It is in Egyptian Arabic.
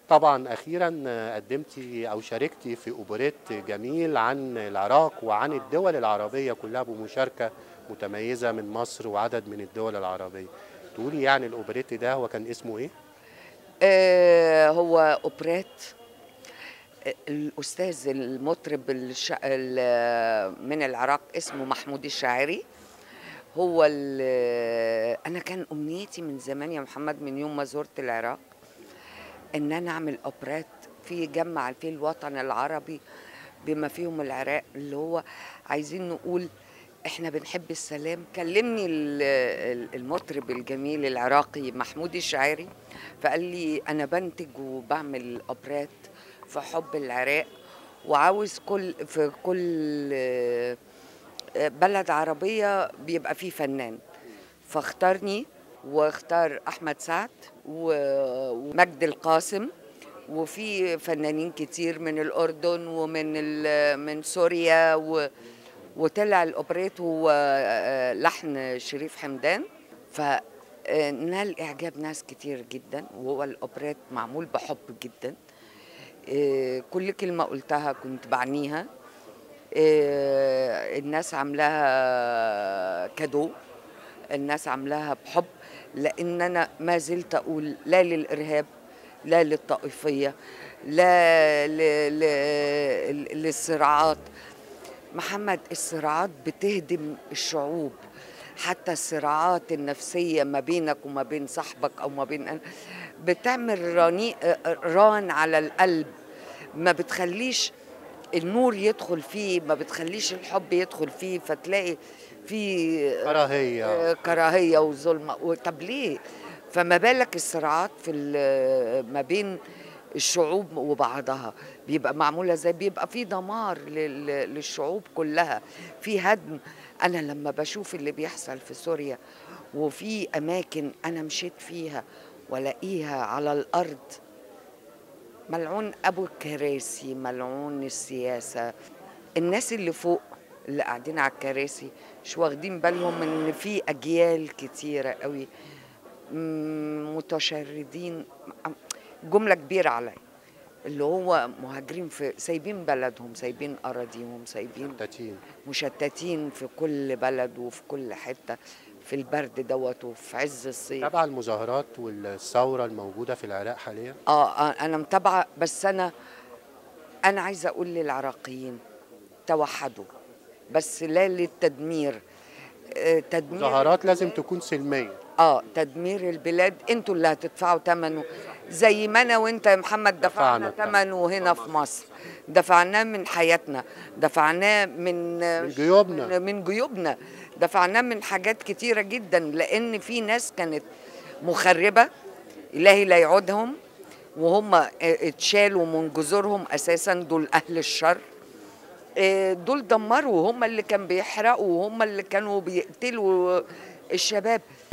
طبعا اخيرا قدمتي او شاركتي في اوبريت جميل عن العراق وعن الدول العربيه كلها بمشاركه متميزه من مصر وعدد من الدول العربيه تقولي يعني الاوبريت ده هو كان اسمه ايه آه هو اوبريت آه، الاستاذ المطرب الش... ال- من العراق اسمه محمود الشاعري هو ال- انا كان امنيتي من زمان يا محمد من يوم ما زرت العراق ان انا اعمل اوبريت في جمع فيه الوطن العربي بما فيهم العراق اللي هو عايزين نقول احنا بنحب السلام كلمني ال- ال- المطرب الجميل العراقي محمود الشاعري فقال لي انا بنتج وبعمل اوبريت في حب العراق وعاوز كل في كل آه، بلد عربية بيبقى فيه فنان فاختارني واختار أحمد سعد و- ومجد القاسم وفي فنانين كتير من الأردن ومن ال- من سوريا و وطلع الأوبريت هو آه، لحن شريف حمدان فنال إعجاب ناس كتير جدا وهو الأوبريت معمول بحب جدا آه، كل كلمة قلتها كنت بعنيها آه، الناس عاملاها كادو الناس عاملاها بحب لان انا ما زلت اقول لا للارهاب لا للطائفيه لا ل- ل- للصراعات محمد الصراعات بتهدم الشعوب حتى الصراعات النفسية ما بينك وما بين صاحبك أو ما بين أنا بتعمل راني ران على القلب ما بتخليش النور يدخل فيه ما بتخليش الحب يدخل فيه فتلاقي في كراهيه آه، كراهيه وظلم و- طب ليه فما بالك الصراعات في ال- ما بين الشعوب وبعضها بيبقى معموله ازاي بيبقى في دمار لل- للشعوب كلها في هدم انا لما بشوف اللي بيحصل في سوريا وفي اماكن انا مشيت فيها والاقيها على الارض ملعون ابو الكراسي ملعون السياسه الناس اللي فوق اللي قاعدين على الكراسي مش واخدين بالهم ان في اجيال كتيره قوي مم، متشردين جمله كبيره عليا اللي هو مهاجرين في سايبين بلدهم سايبين اراضيهم سايبين تاتين مشتتين في كل بلد وفي كل حته في البرد دوت وفي عز الصيف تابع المظاهرات والثوره الموجوده في العراق حاليا اه آه، انا متابعه بس انا انا عايزه اقول للعراقيين توحدوا بس لا للتدمير آه، تدمير مظاهرات لازم تكون سلميه اه تدمير البلاد انتوا اللي هتدفعوا ثمنه زي ما انا وانت يا محمد دفعنا دفعنا ثمنه هنا في مصر دفعناه من حياتنا دفعناه من من جيوبنا. من, من جيوبنا دفعناه من حاجات كتيره جدا لان في ناس كانت مخربه الهي لا يعودهم وهم اتشالوا من جذورهم اساسا دول اهل الشر آه، دول دمروا هم اللي كانوا بيحرقوا وهم اللي كانوا بيقتلوا الشباب